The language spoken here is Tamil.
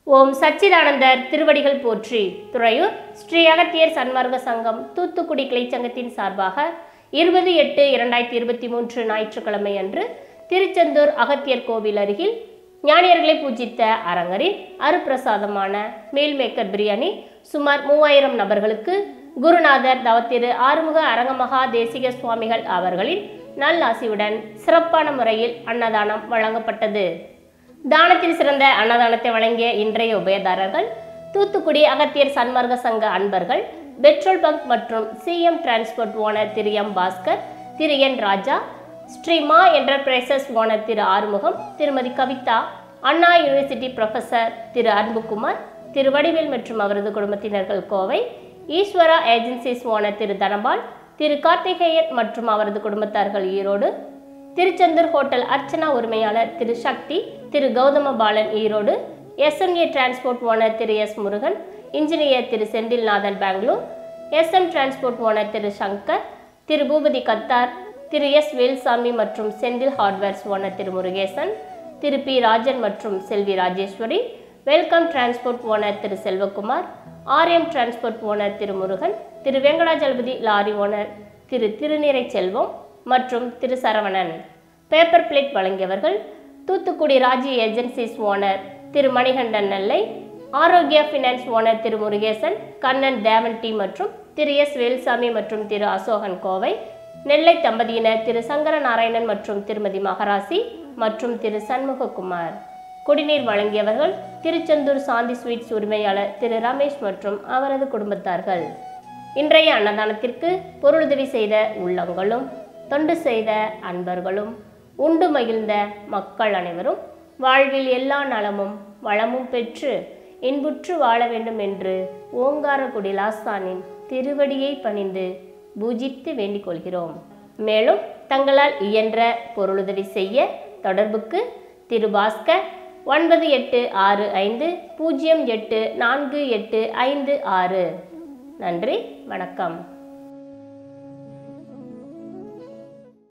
ஓம் சச்சிதானந்தர் திருவடிகள் போற்றி துறையூர் ஸ்ரீ அகத்தியர் சன்மார்க்க சங்கம் தூத்துக்குடி கிளைச்சங்கத்தின் சார்பாக இருபது எட்டு இரண்டாயிரத்தி இருபத்தி மூன்று ஞாயிற்றுக்கிழமை அன்று திருச்செந்தூர் அகத்தியர் கோவில் அருகில் ஞானியர்களை பூஜித்த அரங்கரின் அருப்பிரசாதமான மீல்மேக்கர் பிரியாணி சுமார் மூவாயிரம் நபர்களுக்கு குருநாதர் தவத்திரு ஆறுமுக அரங்கமகா தேசிக சுவாமிகள் அவர்களின் நல்லாசியுடன் சிறப்பான முறையில் அன்னதானம் வழங்கப்பட்டது தானத்தில் சிறந்த அன்னதானத்தை வழங்கிய இன்றைய உபயதாரர்கள் தூத்துக்குடி அகத்தியர் சன்மார்க்க சங்க அன்பர்கள் பெட்ரோல் பங்க் மற்றும் CM transport owner Thiru M Bhaskar Thiru N Raja Srima enterprises owner Thiru Arumugam Thirumathi Kavitha Anna university professor Thiru Anbukumar Thiru Vadivel மற்றும் அவரது குடும்பத்தினர்கள் கோவை ஈஸ்வரா ஏஜென்சிஸ் ஓனர் திரு தனபால் திரு கார்த்திகேயன் மற்றும் அவரது குடும்பத்தார்கள் ஈரோடு திருச்செந்தூர் ஹோட்டல் அர்ச்சனா உரிமையாளர் Thiru Sakthi Thiru Gauthama Balan Erode SMA transport owner Thiru S Murugan engineer Thiru Senthilnathan Bangalore SM transport owner Thiru Shankar திரு பூபதி கத்தார் திரு எஸ் வேல்சாமி மற்றும் Senthil hardwares owner Thiru Murugesan Thiru P Rajan மற்றும் Selvi Rajeswari welcome transport owner Thiru Selvakumar RM transport owner Thiru Murugan Thiru Venkatachalapathy lorry owner Thiru Thirunirai Selvam மற்றும் திரு சரவணன் பேப்பர் பிளேட் வழங்கியவர்கள் Thoothukudi Raji agencies owner Thiru Manikandan Nellai Arokkiya finance owner Thiru Murugesan Kannan Devan D மற்றும் திரு எஸ் வேல்சாமி மற்றும் திரு அசோகன் கோவை நெல்லை தம்பதியினர் திரு சங்கர நாராயணன் மற்றும் திருமதி மகராசி மற்றும் திரு சண்முககுமார் குடிநீர் வழங்கியவர்கள் திருச்செந்தூர் சாந்தி ஸ்வீட்ஸ் உரிமையாளர் திரு ரமேஷ் மற்றும் அவரது குடும்பத்தார்கள் இன்றைய அன்னதானத்திற்கு பொருளுதவி செய்த உள்ளங்களும் தொண்டு செய்த அன்பர்களும் உண்டு மகிழ்ந்த மக்கள் அனைவரும் வாழ்வில் எல்லா நலமும் வளமும் பெற்று இன்புற்று வாழ வேண்டும் என்று ஓங்காரகுடி லாஸ்தானின் திருவடியை பணிந்து பூஜித்து வேண்டிக் கொள்கிறோம் மேலும் தங்களால் இயன்ற பொருளுதவி செய்ய தொடர்புக்கு திரு பாஸ்கர் ஒன்பது எட்டு ஆறு ஐந்து பூஜ்ஜியம் எட்டு நான்கு எட்டு ஐந்து ஆறு நன்றி வணக்கம்